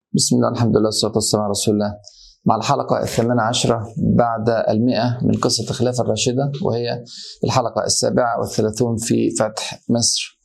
بسم الله الحمد لله والصلاة والسلام على رسول الله مع الحلقة الثامنة عشرة بعد المئة من قصة الخلافة الراشدة وهي الحلقة السابعة والثلاثون في فتح مصر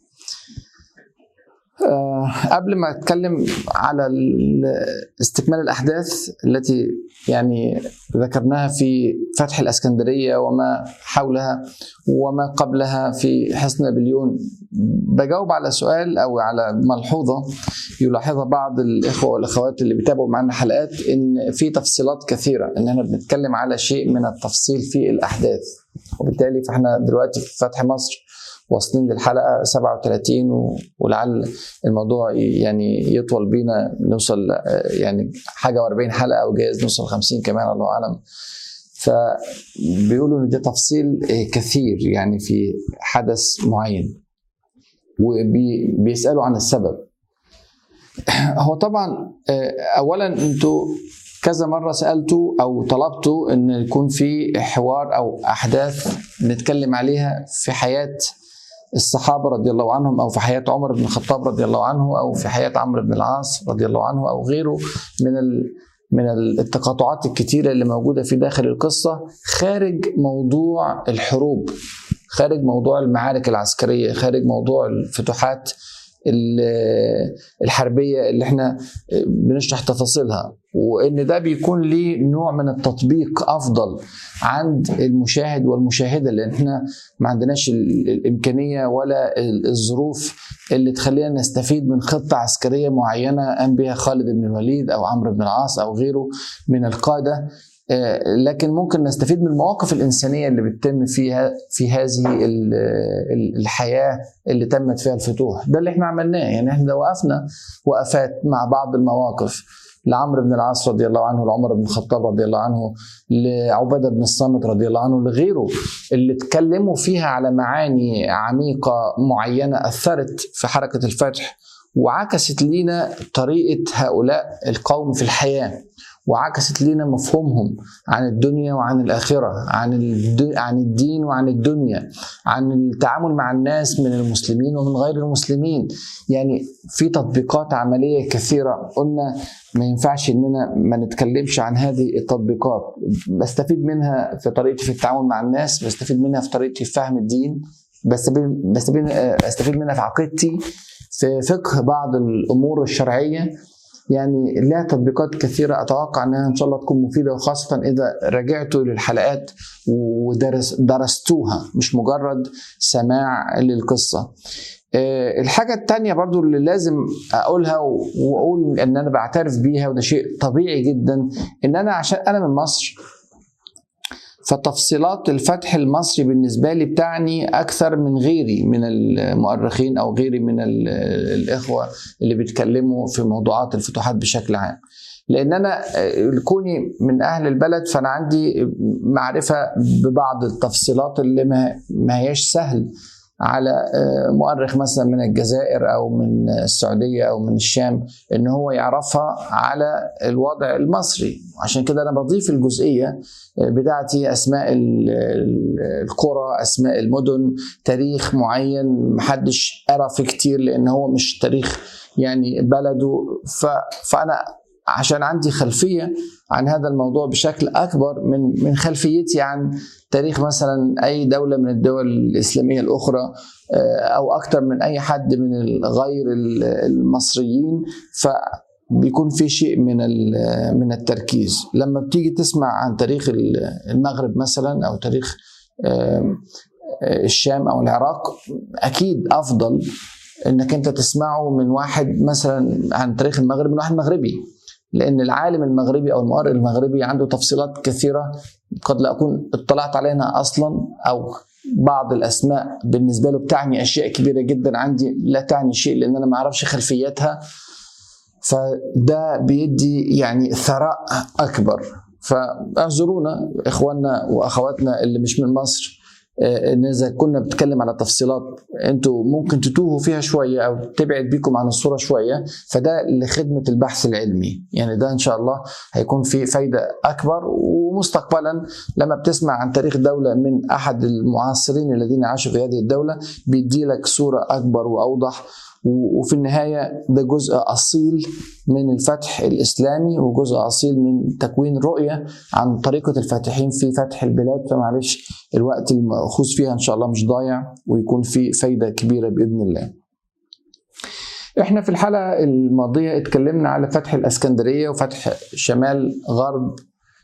أه قبل ما اتكلم على استكمال الاحداث التي يعني ذكرناها في فتح الاسكندريه وما حولها وما قبلها في حصن نابليون بجاوب على سؤال او على ملحوظه يلاحظها بعض الاخوه والاخوات اللي بيتابعوا معنا حلقات ان في تفصيلات كثيره ان احنا بنتكلم على شيء من التفصيل في الاحداث وبالتالي فاحنا دلوقتي في فتح مصر واصلين للحلقه 37 ولعل الموضوع يعني يطول بينا نوصل يعني حاجه و40 حلقه او جايز نوصل 50 كمان الله اعلم فبيقولوا ان ده تفصيل كثير يعني في حدث معين وبيسالوا عن السبب هو طبعا اولا انتوا كذا مره سالتوا او طلبتوا ان يكون في حوار او احداث نتكلم عليها في حياه الصحابه رضي الله عنهم او في حياه عمر بن الخطاب رضي الله عنه او في حياه عمرو بن العاص رضي الله عنه او غيره من ال من التقاطعات الكتيره اللي موجوده في داخل القصه خارج موضوع الحروب خارج موضوع المعارك العسكريه خارج موضوع الفتوحات الحربيه اللي احنا بنشرح تفاصيلها وان ده بيكون ليه نوع من التطبيق افضل عند المشاهد والمشاهده لان احنا ما عندناش الامكانيه ولا الظروف اللي تخلينا نستفيد من خطه عسكريه معينه قام بها خالد بن الوليد او عمرو بن العاص او غيره من القاده لكن ممكن نستفيد من المواقف الإنسانية اللي بتتم فيها في هذه الحياة اللي تمت فيها الفتوح ده اللي احنا عملناه يعني احنا وقفنا وقفات مع بعض المواقف لعمرو بن العاص رضي الله عنه لعمر بن الخطاب رضي الله عنه لعبادة بن الصامت رضي الله عنه لغيره اللي اتكلموا فيها على معاني عميقة معينة أثرت في حركة الفتح وعكست لينا طريقة هؤلاء القوم في الحياة وعكست لنا مفهومهم عن الدنيا وعن الآخرة عن عن الدين وعن الدنيا عن التعامل مع الناس من المسلمين ومن غير المسلمين يعني في تطبيقات عملية كثيرة قلنا ما ينفعش اننا ما نتكلمش عن هذه التطبيقات بستفيد منها في طريقتي في التعامل مع الناس بستفيد منها في طريقتي في فهم الدين بستفيد بستفيد استفيد منها في عقيدتي في فقه بعض الامور الشرعيه يعني لها تطبيقات كثيرة أتوقع أنها إن شاء الله تكون مفيدة وخاصة إذا رجعتوا للحلقات ودرستوها مش مجرد سماع للقصة الحاجة التانية برضو اللي لازم أقولها وأقول أن أنا بعترف بيها وده شيء طبيعي جدا أن أنا عشان أنا من مصر فتفصيلات الفتح المصري بالنسبه لي بتعني اكثر من غيري من المؤرخين او غيري من الاخوه اللي بيتكلموا في موضوعات الفتوحات بشكل عام. لان انا كوني من اهل البلد فانا عندي معرفه ببعض التفصيلات اللي ما, ما هياش سهل على مؤرخ مثلا من الجزائر او من السعوديه او من الشام ان هو يعرفها على الوضع المصري عشان كده انا بضيف الجزئيه بتاعتي اسماء القرى اسماء المدن تاريخ معين محدش قرا فيه كتير لان هو مش تاريخ يعني بلده فانا عشان عندي خلفيه عن هذا الموضوع بشكل اكبر من من خلفيتي عن تاريخ مثلا اي دوله من الدول الاسلاميه الاخرى او اكثر من اي حد من غير المصريين ف بيكون في شيء من من التركيز لما بتيجي تسمع عن تاريخ المغرب مثلا او تاريخ الشام او العراق اكيد افضل انك انت تسمعه من واحد مثلا عن تاريخ المغرب من واحد مغربي لان العالم المغربي او المؤرخ المغربي عنده تفصيلات كثيره قد لا اكون اطلعت عليها اصلا او بعض الاسماء بالنسبه له بتعني اشياء كبيره جدا عندي لا تعني شيء لان انا ما اعرفش خلفياتها فده بيدي يعني ثراء اكبر فاعذرونا اخواننا واخواتنا اللي مش من مصر ان اذا كنا بنتكلم على تفصيلات انتوا ممكن تتوهوا فيها شويه او تبعد بيكم عن الصوره شويه فده لخدمه البحث العلمي يعني ده ان شاء الله هيكون في فايده اكبر ومستقبلا لما بتسمع عن تاريخ دوله من احد المعاصرين الذين عاشوا في هذه الدوله بيدي لك صوره اكبر واوضح وفي النهاية ده جزء أصيل من الفتح الإسلامي وجزء أصيل من تكوين رؤية عن طريقة الفاتحين في فتح البلاد فمعلش الوقت المأخوذ فيها إن شاء الله مش ضايع ويكون في فايدة كبيرة بإذن الله احنا في الحلقة الماضية اتكلمنا على فتح الاسكندرية وفتح شمال غرب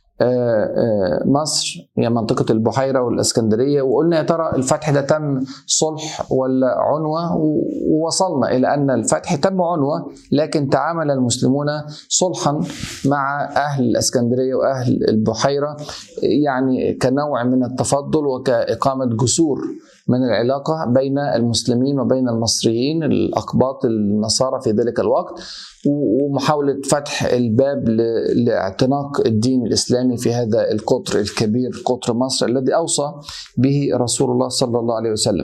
مصر هي منطقة البحيرة والإسكندرية وقلنا يا ترى الفتح ده تم صلح ولا عنوة ووصلنا إلى أن الفتح تم عنوة لكن تعامل المسلمون صلحا مع أهل الإسكندرية وأهل البحيرة يعني كنوع من التفضل وكإقامة جسور من العلاقة بين المسلمين وبين المصريين الأقباط النصارى في ذلك الوقت ومحاولة فتح الباب لاعتناق الدين الإسلامي في هذا القطر الكبير قطر مصر الذي أوصى به رسول الله صلى الله عليه وسلم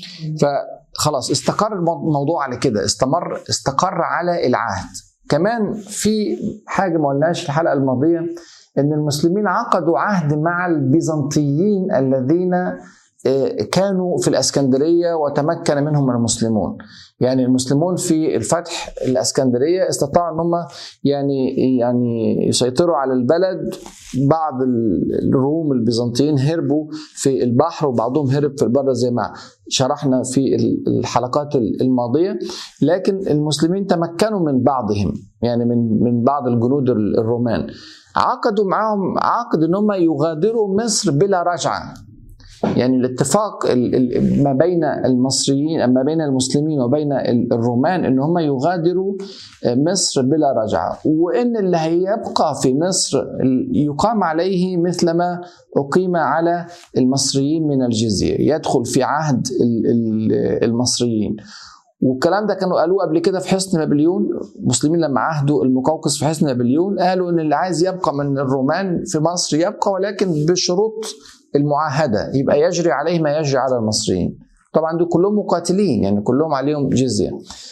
فخلاص استقر الموضوع على كده استمر استقر على العهد كمان في حاجة ما قلناش في الحلقة الماضية أن المسلمين عقدوا عهد مع البيزنطيين الذين كانوا في الاسكندريه وتمكن منهم المسلمون يعني المسلمون في الفتح الاسكندريه استطاعوا ان هم يعني يعني يسيطروا على البلد بعض الروم البيزنطيين هربوا في البحر وبعضهم هرب في البر زي ما شرحنا في الحلقات الماضيه لكن المسلمين تمكنوا من بعضهم يعني من من بعض الجنود الرومان عقدوا معهم عقد ان هم يغادروا مصر بلا رجعه يعني الاتفاق ما بين المصريين ما بين المسلمين وبين الرومان ان هم يغادروا مصر بلا رجعه وان اللي هيبقى في مصر يقام عليه مثلما اقيم على المصريين من الجزيه يدخل في عهد المصريين والكلام ده كانوا قالوه قبل كده في حصن نابليون المسلمين لما عهدوا المقوقس في حصن نابليون قالوا ان اللي عايز يبقى من الرومان في مصر يبقى ولكن بشروط المعاهدة يبقى يجري عليه ما يجري على المصريين طبعا دول كلهم مقاتلين يعني كلهم عليهم جزية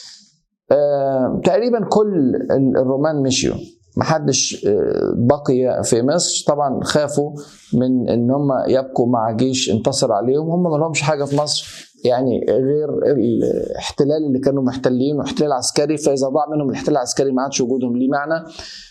آه تقريبا كل الرومان مشيوا محدش بقي في مصر طبعا خافوا من ان هم يبقوا مع جيش انتصر عليهم هم ما لهمش حاجه في مصر يعني غير الاحتلال اللي كانوا محتلين واحتلال عسكري فاذا ضاع منهم الاحتلال العسكري ما عادش وجودهم ليه معنى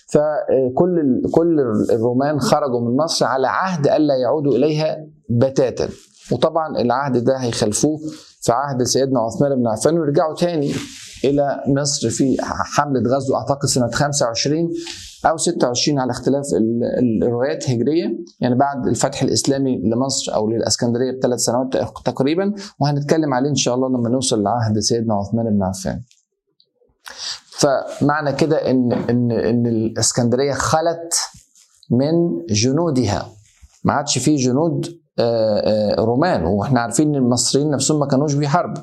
فكل كل الرومان خرجوا من مصر على عهد الا يعودوا اليها بتاتا وطبعا العهد ده هيخلفوه في عهد سيدنا عثمان بن عفان ويرجعوا تاني الى مصر في حمله غزو اعتقد سنه 25 او 26 على اختلاف الروايات الهجريه يعني بعد الفتح الاسلامي لمصر او للاسكندريه بثلاث سنوات تقريبا وهنتكلم عليه ان شاء الله لما نوصل لعهد سيدنا عثمان بن عفان. فمعنى كده ان ان ان الاسكندريه خلت من جنودها ما عادش فيه جنود رومان واحنا عارفين ان المصريين نفسهم ما كانوش بيحاربوا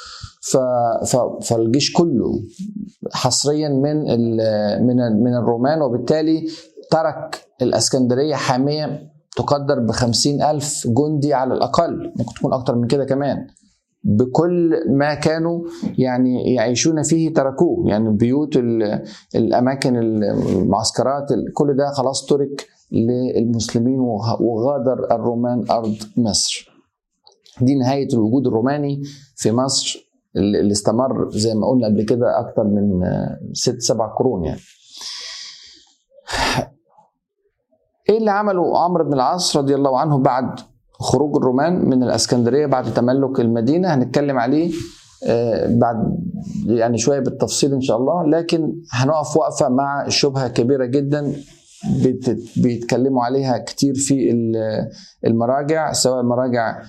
فالجيش كله حصريا من من من الرومان وبالتالي ترك الاسكندريه حاميه تقدر ب ألف جندي على الأقل ممكن تكون أكتر من كده كمان بكل ما كانوا يعني يعيشون فيه تركوه يعني البيوت الأماكن المعسكرات كل ده خلاص ترك للمسلمين وغادر الرومان أرض مصر دي نهاية الوجود الروماني في مصر اللي استمر زي ما قلنا قبل كده أكثر من ست سبع قرون يعني ايه اللي عمله عمرو بن العاص رضي الله عنه بعد خروج الرومان من الاسكندريه بعد تملك المدينه هنتكلم عليه بعد يعني شويه بالتفصيل ان شاء الله لكن هنقف وقفه مع شبهه كبيره جدا بيتكلموا عليها كتير في المراجع سواء مراجع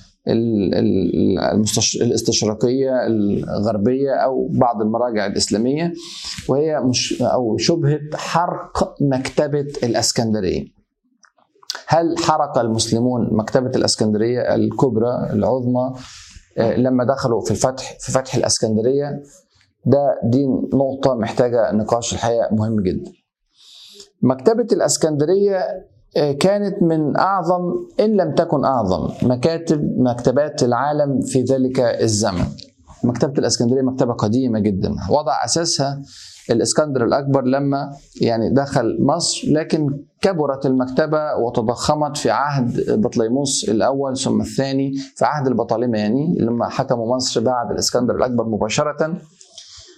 الاستشراقيه الغربيه او بعض المراجع الاسلاميه وهي مش او شبهه حرق مكتبه الاسكندريه. هل حرق المسلمون مكتبه الاسكندريه الكبرى العظمى لما دخلوا في الفتح في فتح الاسكندريه ده دي نقطه محتاجه نقاش الحقيقه مهم جدا. مكتبه الاسكندريه كانت من اعظم ان لم تكن اعظم مكاتب مكتبات العالم في ذلك الزمن. مكتبه الاسكندريه مكتبه قديمه جدا وضع اساسها الاسكندر الاكبر لما يعني دخل مصر لكن كبرت المكتبه وتضخمت في عهد بطليموس الاول ثم الثاني في عهد البطالمه يعني لما حكموا مصر بعد الاسكندر الاكبر مباشره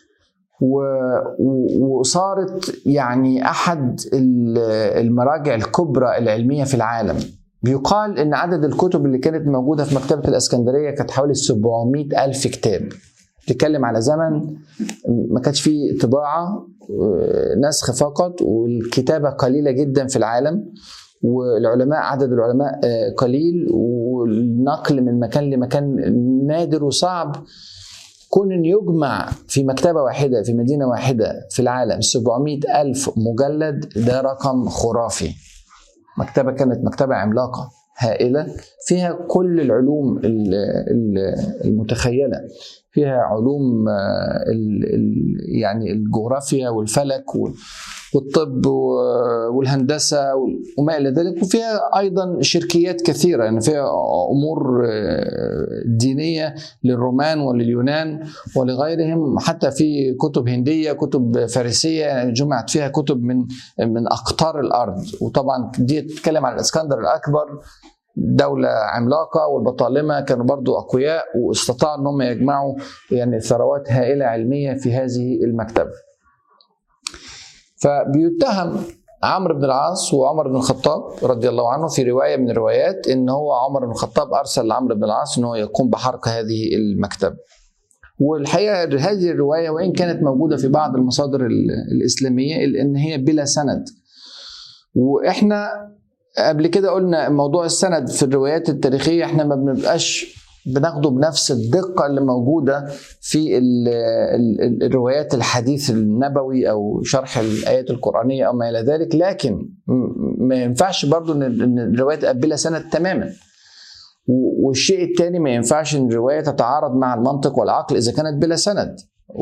وصارت يعني احد المراجع الكبرى العلميه في العالم بيقال ان عدد الكتب اللي كانت موجوده في مكتبه الاسكندريه كانت حوالي 700 الف كتاب تتكلم على زمن ما كانش فيه طباعه نسخ فقط والكتابه قليله جدا في العالم والعلماء عدد العلماء قليل والنقل من مكان لمكان نادر وصعب كون ان يجمع في مكتبه واحده في مدينه واحده في العالم 700 الف مجلد ده رقم خرافي مكتبه كانت مكتبه عملاقه هائله فيها كل العلوم المتخيله فيها علوم يعني الجغرافيا والفلك والطب والهندسه وما الى ذلك وفيها ايضا شركيات كثيره يعني فيها امور دينيه للرومان ولليونان ولغيرهم حتى في كتب هنديه كتب فارسيه يعني جمعت فيها كتب من من اقطار الارض وطبعا دي تتكلم عن الاسكندر الاكبر دولة عملاقة والبطالمة كانوا برضو أقوياء واستطاعوا أنهم يجمعوا يعني ثروات هائلة علمية في هذه المكتبة فبيتهم عمرو بن العاص وعمر بن الخطاب رضي الله عنه في روايه من الروايات ان هو عمر بن الخطاب ارسل لعمرو بن العاص ان هو يقوم بحرق هذه المكتبه. والحقيقه هذه الروايه وان كانت موجوده في بعض المصادر الاسلاميه الا ان هي بلا سند. واحنا قبل كده قلنا موضوع السند في الروايات التاريخيه احنا ما بنبقاش بناخده بنفس الدقة اللي موجودة في ال ال الروايات الحديث النبوي أو شرح الآيات القرآنية أو ما إلى ذلك لكن ما ينفعش برضو إن الرواية تبقى بلا سند تماما والشيء الثاني ما ينفعش إن الرواية تتعارض مع المنطق والعقل إذا كانت بلا سند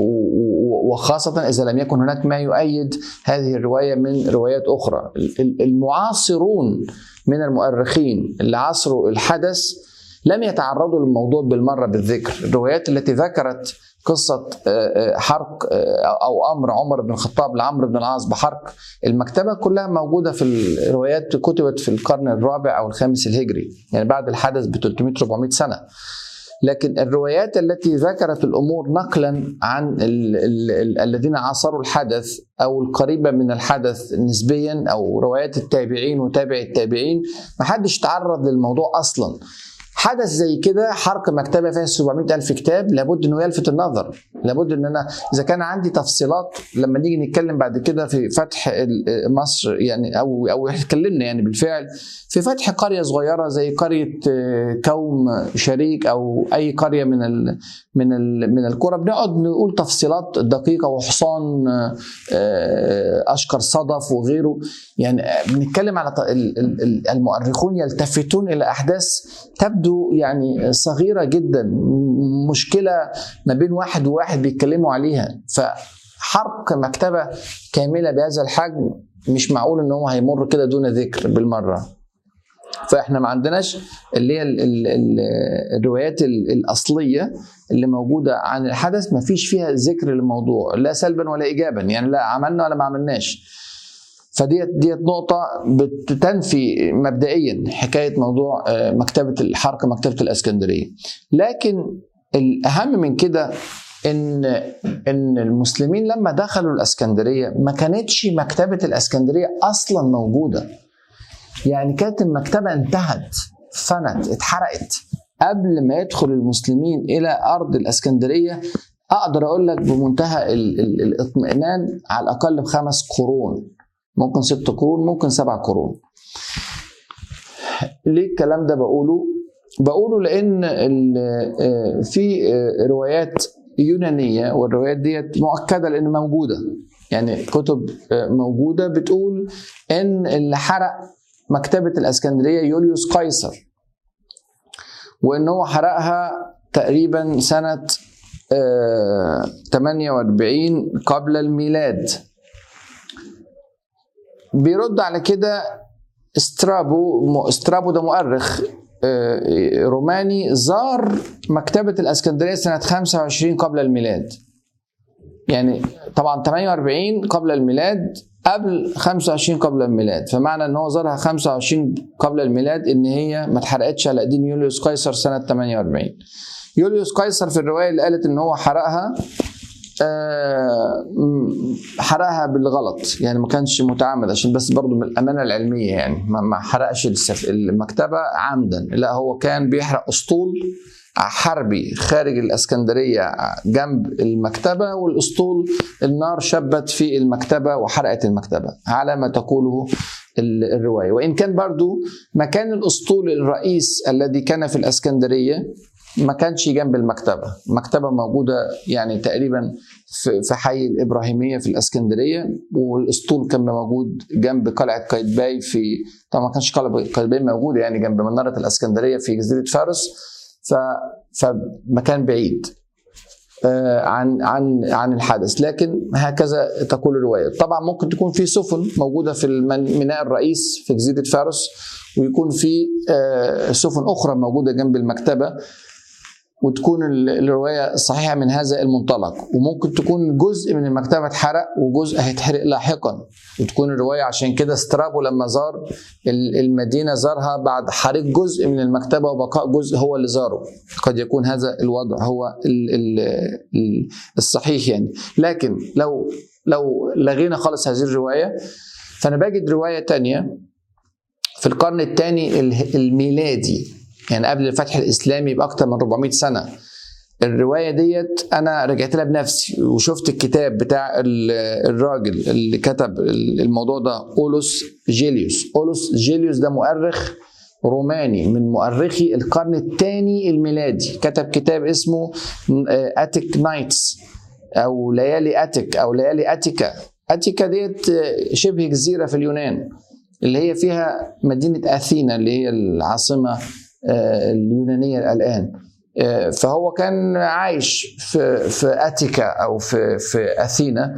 وخاصة إذا لم يكن هناك ما يؤيد هذه الرواية من روايات أخرى المعاصرون من المؤرخين اللي عصروا الحدث لم يتعرضوا للموضوع بالمره بالذكر الروايات التي ذكرت قصة حرق أو أمر عمر بن الخطاب لعمرو بن العاص بحرق المكتبة كلها موجودة في الروايات كتبت في القرن الرابع أو الخامس الهجري يعني بعد الحدث ب 300 400 سنة لكن الروايات التي ذكرت الامور نقلا عن ال ال ال الذين عاصروا الحدث او القريبه من الحدث نسبيا او روايات التابعين وتابع التابعين ما حدش تعرض للموضوع اصلا حدث زي كده حرق مكتبه فيها 700 الف كتاب لابد انه يلفت النظر لابد ان انا اذا كان عندي تفصيلات لما نيجي نتكلم بعد كده في فتح مصر يعني او او اتكلمنا يعني بالفعل في فتح قريه صغيره زي قريه كوم شريك او اي قريه من ال من ال من القرى بنقعد نقول تفصيلات دقيقه وحصان اشكر صدف وغيره يعني بنتكلم على المؤرخون يلتفتون الى احداث تبدو يعني صغيره جدا مشكله ما بين واحد وواحد بيتكلموا عليها فحرق مكتبه كامله بهذا الحجم مش معقول ان هو هيمر كده دون ذكر بالمره فاحنا ما عندناش اللي هي ال ال ال الروايات الاصليه اللي موجوده عن الحدث ما فيش فيها ذكر للموضوع لا سلبا ولا ايجابا يعني لا عملنا ولا ما عملناش فديت ديت نقطة بتنفي مبدئيا حكاية موضوع مكتبة الحرق مكتبة الاسكندرية. لكن الأهم من كده إن إن المسلمين لما دخلوا الاسكندرية ما كانتش مكتبة الاسكندرية أصلا موجودة. يعني كانت المكتبة انتهت فنت اتحرقت قبل ما يدخل المسلمين إلى أرض الاسكندرية أقدر أقول لك بمنتهى الاطمئنان على الأقل بخمس قرون ممكن ست قرون ممكن سبع قرون ليه الكلام ده بقوله بقوله لان في روايات يونانيه والروايات ديت مؤكده لان موجوده يعني كتب موجوده بتقول ان اللي حرق مكتبه الاسكندريه يوليوس قيصر وان هو حرقها تقريبا سنه 48 قبل الميلاد بيرد على كده استرابو استرابو ده مؤرخ روماني زار مكتبة الاسكندرية سنة 25 قبل الميلاد يعني طبعا 48 قبل الميلاد قبل 25 قبل الميلاد فمعنى ان هو زارها 25 قبل الميلاد ان هي ما اتحرقتش على ايدين يوليوس قيصر سنة 48 يوليوس قيصر في الرواية اللي قالت ان هو حرقها آه، م- حرقها بالغلط يعني ما كانش متعمد عشان بس برضو من الامانه العلميه يعني ما ما حرقش السف- المكتبه عمدا لا هو كان بيحرق اسطول حربي خارج الاسكندريه جنب المكتبه والاسطول النار شبت في المكتبه وحرقت المكتبه على ما تقوله ال- الروايه وان كان برضو مكان الاسطول الرئيس الذي كان في الاسكندريه ما كانش جنب المكتبه المكتبه موجوده يعني تقريبا في في حي الابراهيميه في الاسكندريه والاسطول كان موجود جنب قلعه قايتباي في طبعا ما كانش قلعه قايتباي موجوده يعني جنب مناره الاسكندريه في جزيره فارس ف فمكان بعيد آه، عن عن عن الحدث لكن هكذا تقول الروايه طبعا ممكن تكون في سفن موجوده في المن- ميناء الرئيس في جزيره فارس ويكون في آه، سفن اخرى موجوده جنب المكتبه وتكون ال- الروايه صحيحه من هذا المنطلق وممكن تكون جزء من المكتبه اتحرق وجزء هيتحرق لاحقا وتكون الروايه عشان كده استرابو لما زار ال- المدينه زارها بعد حريق جزء من المكتبه وبقاء جزء هو اللي زاره قد يكون هذا الوضع هو ال ال ال الصحيح يعني لكن لو لو لغينا خالص هذه الروايه فانا بجد روايه تانية في القرن الثاني الميلادي يعني قبل الفتح الاسلامي باكثر من 400 سنه الروايه ديت انا رجعت لها بنفسي وشفت الكتاب بتاع ال- الراجل اللي كتب الموضوع ده اولوس جيليوس اولوس جيليوس ده مؤرخ روماني من مؤرخي القرن الثاني الميلادي كتب كتاب اسمه اتيك نايتس او ليالي اتيك او ليالي اتيكا اتيكا ديت شبه جزيره في اليونان اللي هي فيها مدينه اثينا اللي هي العاصمه آه، اليونانيه الان آه، فهو كان عايش في في اتيكا او في في اثينا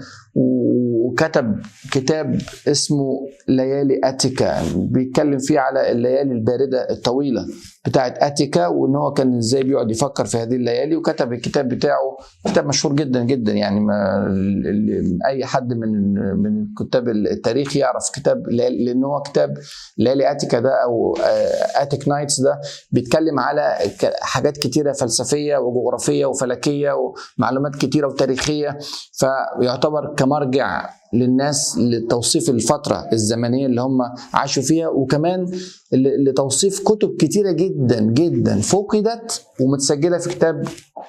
وكتب كتاب اسمه ليالي اتيكا بيتكلم فيه على الليالي البارده الطويله بتاعت اتيكا وان هو كان ازاي بيقعد يفكر في هذه الليالي وكتب الكتاب بتاعه كتاب مشهور جدا جدا يعني ما ال- ال- اي حد من من كتاب التاريخ يعرف كتاب ليالي- لان هو كتاب ليالي اتيكا ده او اتيك نايتس ده بيتكلم على ك- حاجات كتيره فلسفيه وجغرافيه وفلكيه ومعلومات كتيره وتاريخيه فيعتبر كمرجع للناس لتوصيف الفتره الزمنيه اللي هم عاشوا فيها وكمان ل- لتوصيف كتب كتيره جدا جدا فقدت ومتسجله في كتاب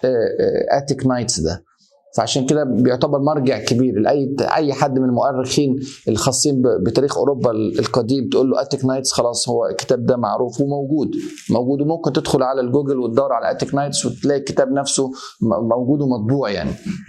اتيك نايتس ده فعشان كده بيعتبر مرجع كبير لاي اي حد من المؤرخين الخاصين ب- بتاريخ اوروبا القديم تقول له اتيك نايتس خلاص هو الكتاب ده معروف وموجود موجود وممكن تدخل على الجوجل وتدور على اتيك نايتس وتلاقي الكتاب نفسه م- موجود ومطبوع يعني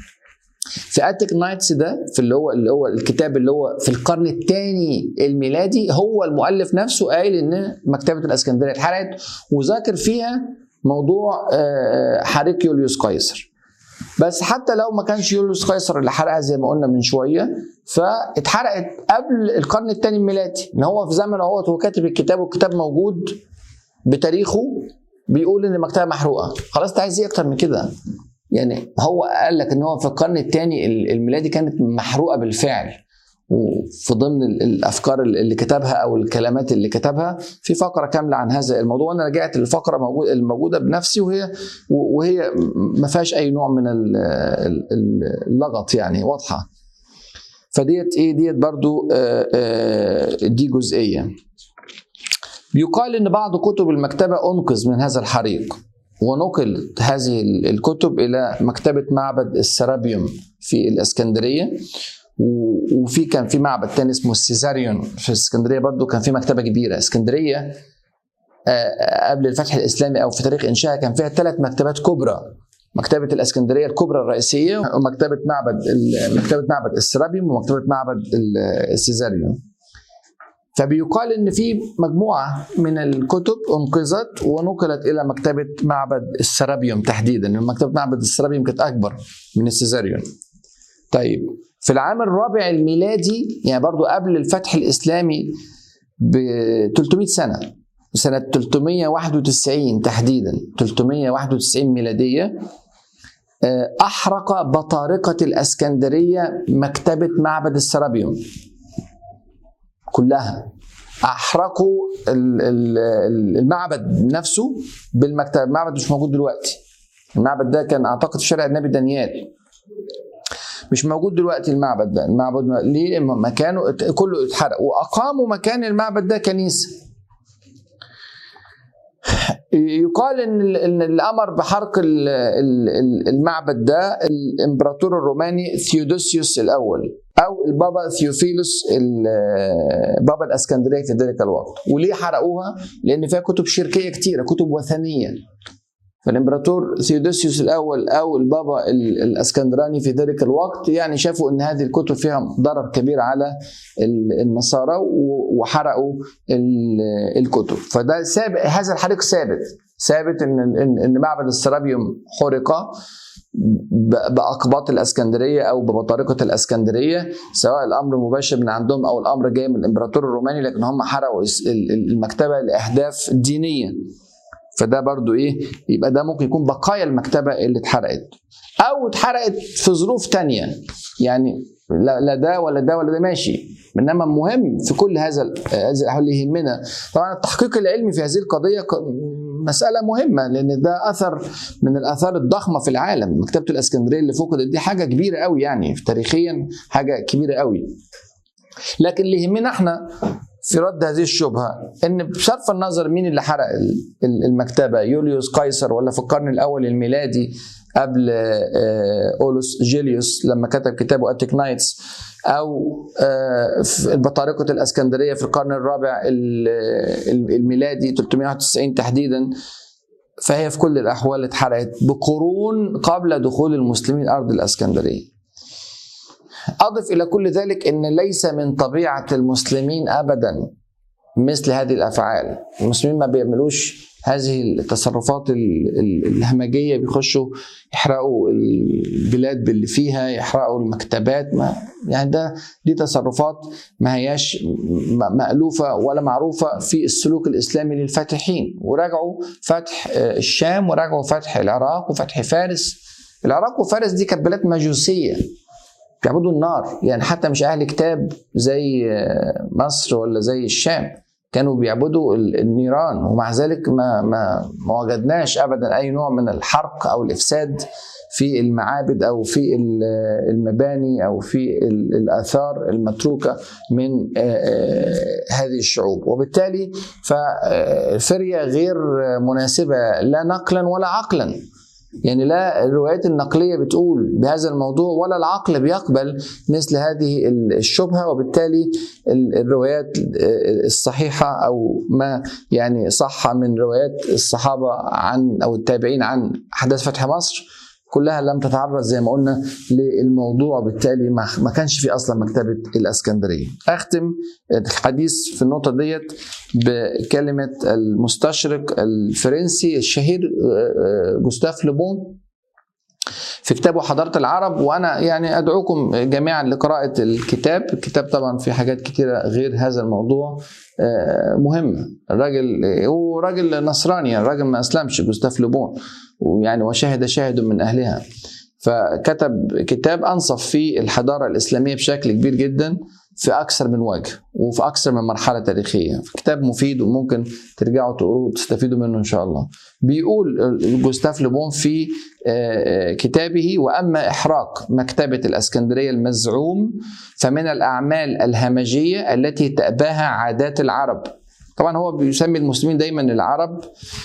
في اتيك نايتس ده في اللي هو اللي هو الكتاب اللي هو في القرن الثاني الميلادي هو المؤلف نفسه قايل ان مكتبه الاسكندريه اتحرقت وذاكر فيها موضوع آه، حريق يوليوس قيصر بس حتى لو ما كانش يوليوس قيصر اللي حرقها زي ما قلنا من شويه فاتحرقت قبل القرن الثاني الميلادي ان هو في زمن اهوت هو كاتب الكتاب والكتاب موجود بتاريخه بيقول ان المكتبه محروقه خلاص انت عايز ايه اكتر من كده يعني هو قال لك ان هو في القرن الثاني الميلادي كانت محروقه بالفعل وفي ضمن ال- الافكار اللي كتبها او الكلمات اللي كتبها في فقره كامله عن هذا الموضوع انا رجعت للفقره موجود الموجوده بنفسي وهي وهي ما فيهاش اي نوع من ال- ال- ال- اللغط يعني واضحه فديت ايه ديت برضو آه، آه، دي جزئيه يقال ان بعض كتب المكتبه انقذ من هذا الحريق ونقلت هذه الكتب الى مكتبه معبد السرابيوم في الاسكندريه و- وفي كان في معبد تاني اسمه السيزاريون في اسكندريه برضو كان في مكتبه كبيره اسكندريه آه، قبل الفتح الاسلامي او في تاريخ انشائها كان فيها ثلاث مكتبات كبرى مكتبه الاسكندريه الكبرى الرئيسيه ومكتبه معبد ال- مكتبه معبد السرابيوم ومكتبه معبد ال- السيزاريون فبيقال ان في مجموعه من الكتب انقذت ونقلت الى مكتبه معبد السرابيوم تحديدا مكتبه معبد السرابيوم كانت اكبر من السيزاريون طيب في العام الرابع الميلادي يعني برضو قبل الفتح الاسلامي ب 300 سنه سنه 391 تحديدا 391 ميلاديه آه، احرق بطارقه الاسكندريه مكتبه معبد السرابيوم كلها احرقوا ال- ال- ال- المعبد نفسه بالمكتب المعبد مش موجود دلوقتي المعبد ده كان اعتقد في شارع النبي دانيال مش موجود دلوقتي المعبد ده المعبد ليه مكانه كله اتحرق واقاموا مكان المعبد ده كنيسه يقال ان ان اللي امر بحرق المعبد ده الامبراطور الروماني ثيودوسيوس الاول او البابا ثيوفيلوس بابا الاسكندريه في ذلك الوقت وليه حرقوها لان فيها كتب شركيه كتيره كتب وثنيه فالامبراطور ثيودوسيوس الاول او البابا الاسكندراني في ذلك الوقت يعني شافوا ان هذه الكتب فيها ضرر كبير على النصارى وحرقوا الكتب فده ثابت هذا الحريق ثابت ثابت ان ان معبد السرابيوم حرق باقباط الاسكندريه او ببطارقه الاسكندريه سواء الامر مباشر من عندهم او الامر جاي من الامبراطور الروماني لكن هم حرقوا المكتبه لاهداف دينيه فده برضو ايه يبقى ده ممكن يكون بقايا المكتبه اللي اتحرقت او اتحرقت في ظروف تانية يعني لا ده ولا ده ولا ده ماشي انما مهم في كل هذا هذا اللي يهمنا طبعا التحقيق العلمي في هذه القضيه مساله مهمه لان ده اثر من الاثار الضخمه في العالم مكتبه الاسكندريه اللي فقدت دي حاجه كبيره قوي يعني تاريخيا حاجه كبيره قوي لكن اللي يهمنا احنا في رد هذه الشبهه ان بصرف النظر مين اللي حرق المكتبه يوليوس قيصر ولا في القرن الاول الميلادي قبل اولوس جيليوس لما كتب كتابه اتيك نايتس او في بطارقه الاسكندريه في القرن الرابع الميلادي 391 تحديدا فهي في كل الاحوال اتحرقت بقرون قبل دخول المسلمين ارض الاسكندريه أضف إلى كل ذلك أن ليس من طبيعة المسلمين أبدا مثل هذه الأفعال المسلمين ما بيعملوش هذه التصرفات الهمجية بيخشوا يحرقوا البلاد باللي فيها يحرقوا المكتبات ما يعني ده دي تصرفات ما هياش مألوفة ولا معروفة في السلوك الإسلامي للفاتحين ورجعوا فتح الشام ورجعوا فتح العراق وفتح فارس العراق وفارس دي كانت بلاد مجوسية بيعبدوا النار يعني حتى مش اهل كتاب زي مصر ولا زي الشام كانوا بيعبدوا النيران ومع ذلك ما ما ما وجدناش ابدا اي نوع من الحرق او الافساد في المعابد او في المباني او في الاثار المتروكه من هذه الشعوب وبالتالي فالفريه غير مناسبه لا نقلا ولا عقلا يعني لا الروايات النقلية بتقول بهذا الموضوع ولا العقل بيقبل مثل هذه الشبهة وبالتالي الروايات الصحيحة أو ما يعني صح من روايات الصحابة عن أو التابعين عن أحداث فتح مصر كلها لم تتعرض زي ما قلنا للموضوع بالتالي ما كانش في اصلا مكتبه الاسكندريه. اختم الحديث في النقطه ديت بكلمه المستشرق الفرنسي الشهير جوستاف لوبون في كتابه حضارة العرب وأنا يعني أدعوكم جميعا لقراءة الكتاب الكتاب طبعا في حاجات كتيرة غير هذا الموضوع مهمة الراجل هو راجل نصراني الراجل ما أسلمش جوستاف لوبون ويعني وشهد شاهد من أهلها فكتب كتاب أنصف فيه الحضارة الإسلامية بشكل كبير جدا في أكثر من وجه وفي أكثر من مرحلة تاريخية كتاب مفيد وممكن ترجعوا تقروه وتستفيدوا منه إن شاء الله بيقول جوستاف لوبون في كتابه وأما إحراق مكتبة الأسكندرية المزعوم فمن الأعمال الهمجية التي تأباها عادات العرب طبعا هو بيسمي المسلمين دايما العرب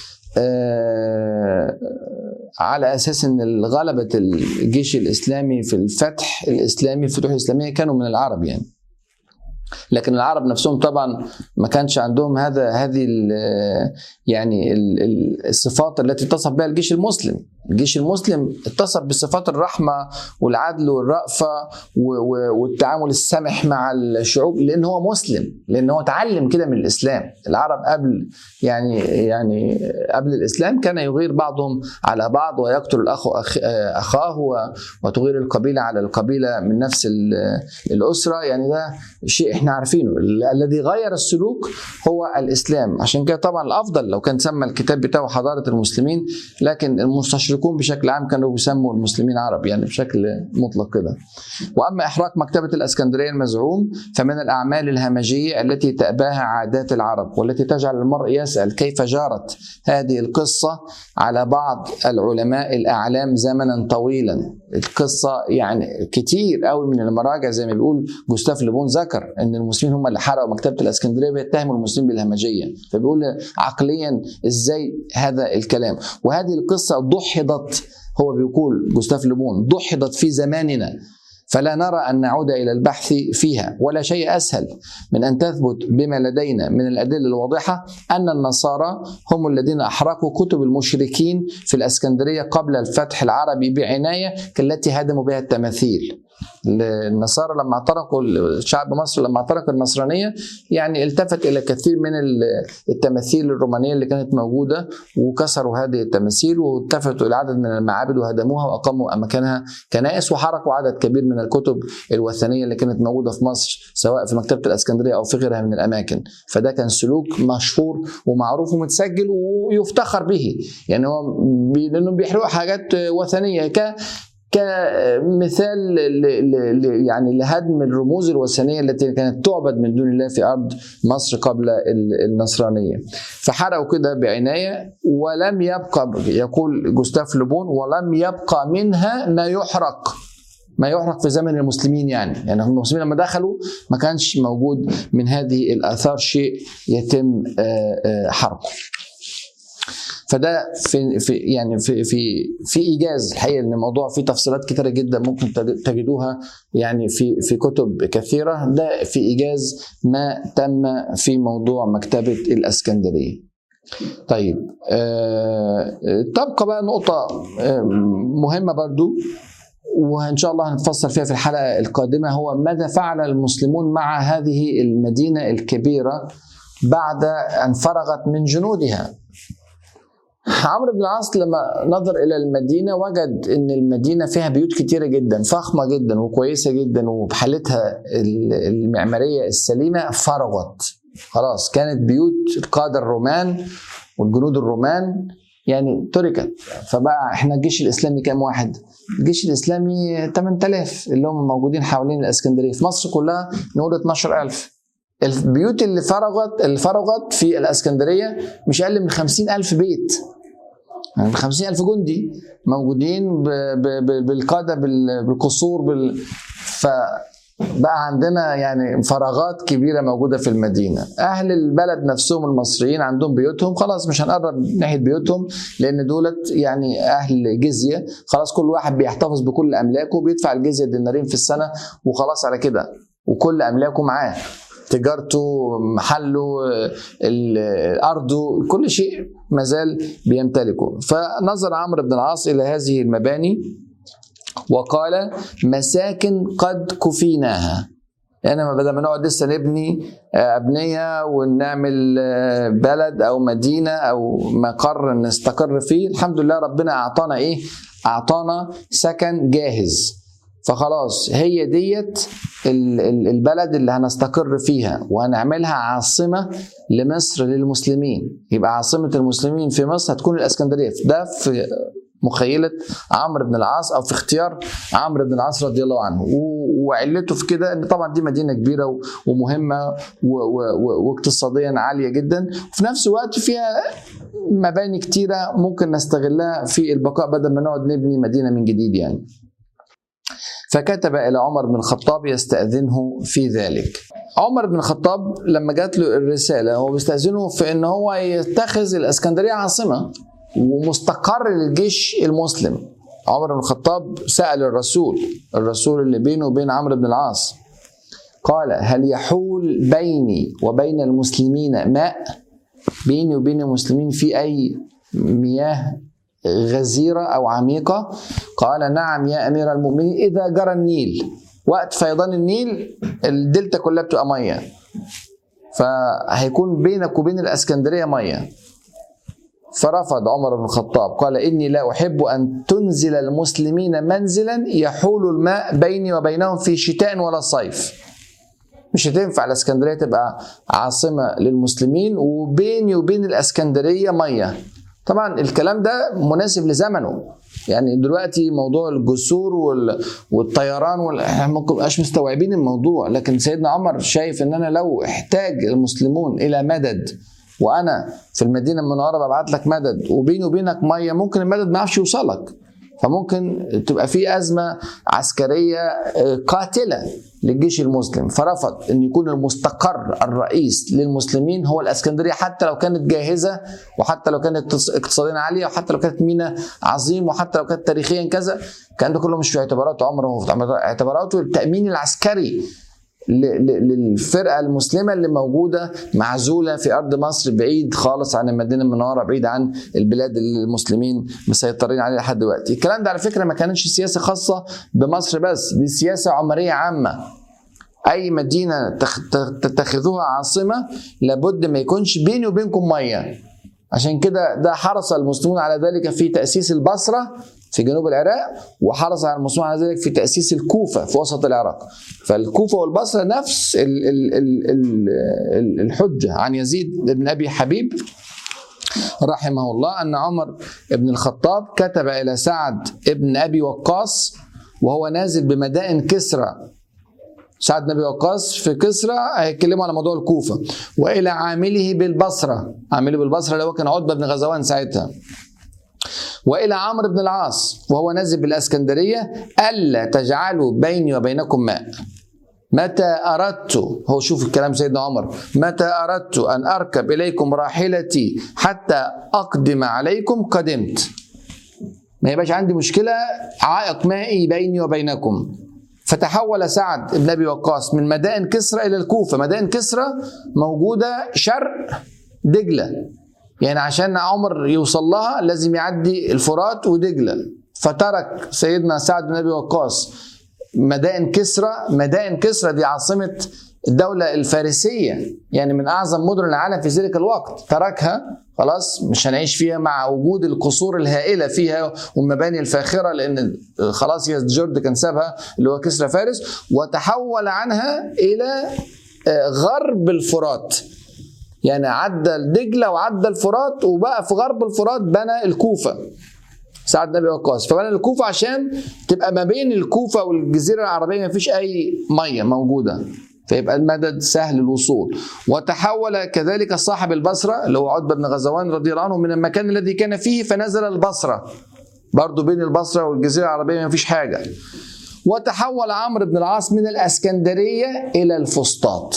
على اساس ان غلبه الجيش الاسلامي في الفتح الاسلامي في الفتوح الاسلاميه كانوا من العرب يعني لكن العرب نفسهم طبعا ما كانش عندهم هذا هذه ال يعني ال الصفات التي اتصف بها الجيش المسلم الجيش المسلم اتصف بصفات الرحمة والعدل والرأفة والتعامل السمح مع الشعوب لأن هو مسلم لأن هو تعلم كده من الإسلام العرب قبل يعني يعني قبل الإسلام كان يغير بعضهم على بعض ويقتل الأخ أخاه وتغير القبيلة على القبيلة من نفس الأسرة يعني ده شيء احنا عارفينه الذي غير السلوك هو الاسلام عشان كده طبعا الافضل لو كان سمى الكتاب بتاعه حضاره المسلمين لكن المستشرقون بشكل عام كانوا بيسموا المسلمين عرب يعني بشكل مطلق كده واما احراق مكتبه الاسكندريه المزعوم فمن الاعمال الهمجيه التي تاباها عادات العرب والتي تجعل المرء يسال كيف جرت هذه القصه على بعض العلماء الاعلام زمنا طويلا القصه يعني كتير قوي من المراجع زي ما بيقول جوستاف ليبون ذكر ان المسلمين هم اللي حرقوا مكتبه الاسكندريه بيتهموا المسلمين بالهمجيه فبيقول عقليا ازاي هذا الكلام وهذه القصه دحضت هو بيقول جوستاف ليبون دحضت في زماننا فلا نرى ان نعود الى البحث فيها ولا شيء اسهل من ان تثبت بما لدينا من الادله الواضحه ان النصارى هم الذين احرقوا كتب المشركين في الاسكندريه قبل الفتح العربي بعنايه كالتي هدموا بها التماثيل النصارى لما اعترقوا شعب مصر لما اعترق النصرانيه يعني التفت الى كثير من التماثيل الرومانيه اللي كانت موجوده وكسروا هذه التماثيل والتفتوا الى عدد من المعابد وهدموها واقاموا مكانها كنائس وحرقوا عدد كبير من الكتب الوثنيه اللي كانت موجوده في مصر سواء في مكتبه الاسكندريه او في غيرها من الاماكن فده كان سلوك مشهور ومعروف ومتسجل ويفتخر به يعني هو لانهم بيحرقوا حاجات وثنيه ك كمثال يعني لهدم الرموز الوثنيه التي كانت تعبد من دون الله في ارض مصر قبل النصرانيه. فحرقوا كده بعنايه ولم يبقى يقول جوستاف لوبون ولم يبقى منها ما يحرق ما يحرق في زمن المسلمين يعني يعني هم المسلمين لما دخلوا ما كانش موجود من هذه الاثار شيء يتم حرقه فده في, في يعني في في في ايجاز الحقيقه ان الموضوع فيه تفصيلات كثيره جدا ممكن تجدوها يعني في في كتب كثيره ده في ايجاز ما تم في موضوع مكتبه الاسكندريه. طيب آه تبقى بقى نقطه آه مهمه برضو وان شاء الله هنتفصل فيها في الحلقه القادمه هو ماذا فعل المسلمون مع هذه المدينه الكبيره بعد ان فرغت من جنودها عمرو بن العاص لما نظر الى المدينه وجد ان المدينه فيها بيوت كتيره جدا فخمه جدا وكويسه جدا وبحالتها المعماريه السليمه فرغت خلاص كانت بيوت القاده الرومان والجنود الرومان يعني تركت فبقى احنا الجيش الاسلامي كام واحد؟ الجيش الاسلامي 8000 اللي هم موجودين حوالين الاسكندريه في مصر كلها نقول 12000 البيوت اللي فرغت اللي فرغت في الاسكندريه مش اقل من 50000 بيت يعني 50000 جندي موجودين ب ب بالقاده بالقصور بال ف بقى عندنا يعني فراغات كبيرة موجودة في المدينة أهل البلد نفسهم المصريين عندهم بيوتهم خلاص مش هنقرب ناحية بيوتهم لأن دولت يعني أهل جزية خلاص كل واحد بيحتفظ بكل أملاكه وبيدفع الجزية دينارين في السنة وخلاص على كده وكل أملاكه معاه تجارته محله ارضه كل شيء مازال بيمتلكه فنظر عمرو بن العاص الى هذه المباني وقال مساكن قد كفيناها يعني بدل ما نقعد لسه نبني أبنية ونعمل بلد أو مدينة أو مقر نستقر فيه الحمد لله ربنا أعطانا إيه أعطانا سكن جاهز فخلاص هي ديت البلد اللي هنستقر فيها وهنعملها عاصمة لمصر للمسلمين يبقى عاصمة المسلمين في مصر هتكون الإسكندرية ده في مخيلة عمرو بن العاص أو في اختيار عمرو بن العاص رضي الله عنه وعلته في كده ان طبعا دي مدينه كبيره ومهمه واقتصاديا عاليه جدا وفي نفس الوقت فيها مباني كتيره ممكن نستغلها في البقاء بدل ما نقعد نبني مدينه من جديد يعني فكتب إلى عمر بن الخطاب يستأذنه في ذلك عمر بن الخطاب لما جات له الرسالة هو بيستأذنه في أن هو يتخذ الإسكندرية عاصمة ومستقر للجيش المسلم عمر بن الخطاب سأل الرسول الرسول اللي بينه وبين عمرو بن العاص قال هل يحول بيني وبين المسلمين ماء بيني وبين المسلمين في أي مياه غزيرة أو عميقة قال نعم يا أمير المؤمنين إذا جرى النيل وقت فيضان النيل الدلتا كلها بتبقى مية فهيكون بينك وبين الإسكندرية مية فرفض عمر بن الخطاب قال إني لا أحب أن تنزل المسلمين منزلا يحول الماء بيني وبينهم في شتاء ولا صيف مش هتنفع الاسكندريه تبقى عاصمه للمسلمين وبيني وبين الاسكندريه ميه طبعا الكلام ده مناسب لزمنه يعني دلوقتي موضوع الجسور وال... والطيران وال... احنا ممكن مبقاش مستوعبين الموضوع لكن سيدنا عمر شايف ان انا لو احتاج المسلمون الى مدد وانا في المدينه المنوره ببعت لك مدد وبيني وبينك ميه ممكن المدد ما يعرفش يوصلك فممكن تبقى في ازمه عسكريه قاتله للجيش المسلم فرفض ان يكون المستقر الرئيس للمسلمين هو الاسكندريه حتى لو كانت جاهزه وحتى لو كانت اقتصاديا عاليه وحتى لو كانت ميناء عظيم وحتى لو كانت تاريخيا كذا كان ده كله مش في اعتباراته عمره في اعتباراته التامين العسكري للفرقه المسلمه اللي موجوده معزوله في ارض مصر بعيد خالص عن المدينه المنوره بعيد عن البلاد اللي المسلمين مسيطرين عليها لحد دلوقتي الكلام ده على فكره ما كانتش سياسه خاصه بمصر بس دي سياسه عمريه عامه اي مدينه تتخذوها عاصمه لابد ما يكونش بيني وبينكم ميه عشان كده ده حرص المسلمون على ذلك في تاسيس البصره في جنوب العراق وحرص على المسلمون على ذلك في تأسيس الكوفة في وسط العراق فالكوفة والبصرة نفس ال ال ال الحجة عن يزيد بن أبي حبيب رحمه الله أن عمر بن الخطاب كتب إلى سعد بن أبي وقاص وهو نازل بمدائن كسرى سعد بن ابي وقاص في كسرى هيتكلموا على موضوع الكوفه والى عامله بالبصره عامله بالبصره اللي هو كان عتبه بن غزوان ساعتها والى عمرو بن العاص وهو نازل بالاسكندريه الا تجعلوا بيني وبينكم ماء متى اردت هو شوف الكلام سيدنا عمر متى اردت ان اركب اليكم راحلتي حتى اقدم عليكم قدمت ما يبقاش عندي مشكله عائق مائي بيني وبينكم فتحول سعد بن ابي وقاص من مدائن كسرى الى الكوفه مدائن كسرى موجوده شرق دجله يعني عشان عمر يوصل لها لازم يعدي الفرات ودجله فترك سيدنا سعد بن ابي وقاص مدائن كسرى مدائن كسرى دي عاصمه الدولة الفارسية يعني من أعظم مدن العالم في ذلك الوقت تركها خلاص مش هنعيش فيها مع وجود القصور الهائلة فيها والمباني الفاخرة لأن خلاص هي جورد كان سابها اللي هو كسرى فارس وتحول عنها إلى غرب الفرات يعني عدى الدجله وعدى الفرات وبقى في غرب الفرات بنى الكوفه سعد بن ابي وقاص فبنى الكوفه عشان تبقى ما بين الكوفه والجزيره العربيه ما فيش اي ميه موجوده فيبقى المدد سهل الوصول وتحول كذلك صاحب البصره اللي هو عتبه بن غزوان رضي الله عنه من المكان الذي كان فيه فنزل البصره برضه بين البصره والجزيره العربيه ما فيش حاجه وتحول عمرو بن العاص من الاسكندريه الى الفسطاط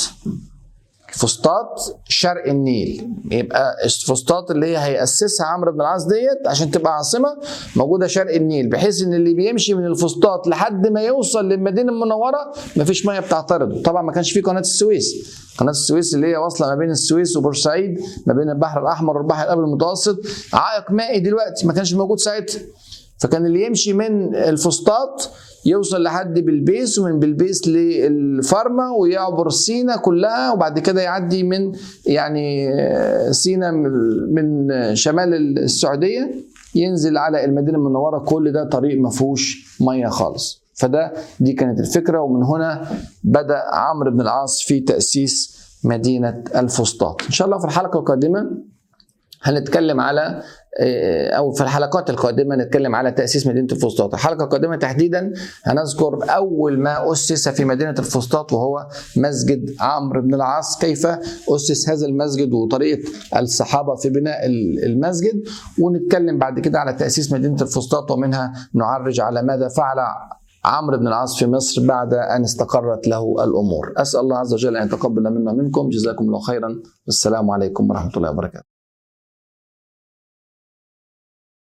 فسطاط شرق النيل يبقى الفسطاط اللي هي هيأسسها عمرو بن العاص ديت عشان تبقى عاصمه موجوده شرق النيل بحيث ان اللي بيمشي من الفسطاط لحد ما يوصل للمدينه المنوره مفيش ميه بتعترضه طبعا ما كانش في قناه السويس قناه السويس اللي هي واصله ما بين السويس وبورسعيد ما بين البحر الاحمر والبحر الابيض المتوسط عائق مائي دلوقتي ما كانش موجود ساعتها فكان اللي يمشي من الفسطاط يوصل لحد بلبيس ومن بلبيس للفارما ويعبر سينا كلها وبعد كده يعدي من يعني سينا من شمال السعوديه ينزل على المدينه المنوره كل ده طريق ما فيهوش ميه خالص فده دي كانت الفكره ومن هنا بدا عمرو بن العاص في تاسيس مدينه الفسطاط ان شاء الله في الحلقه القادمه هنتكلم على او في الحلقات القادمه نتكلم على تاسيس مدينه الفسطاط الحلقه القادمه تحديدا هنذكر اول ما اسس في مدينه الفسطاط وهو مسجد عمرو بن العاص كيف اسس هذا المسجد وطريقه الصحابه في بناء المسجد ونتكلم بعد كده على تاسيس مدينه الفسطاط ومنها نعرج على ماذا فعل عمرو بن العاص في مصر بعد ان استقرت له الامور اسال الله عز وجل ان يتقبل منا منكم جزاكم الله خيرا والسلام عليكم ورحمه الله وبركاته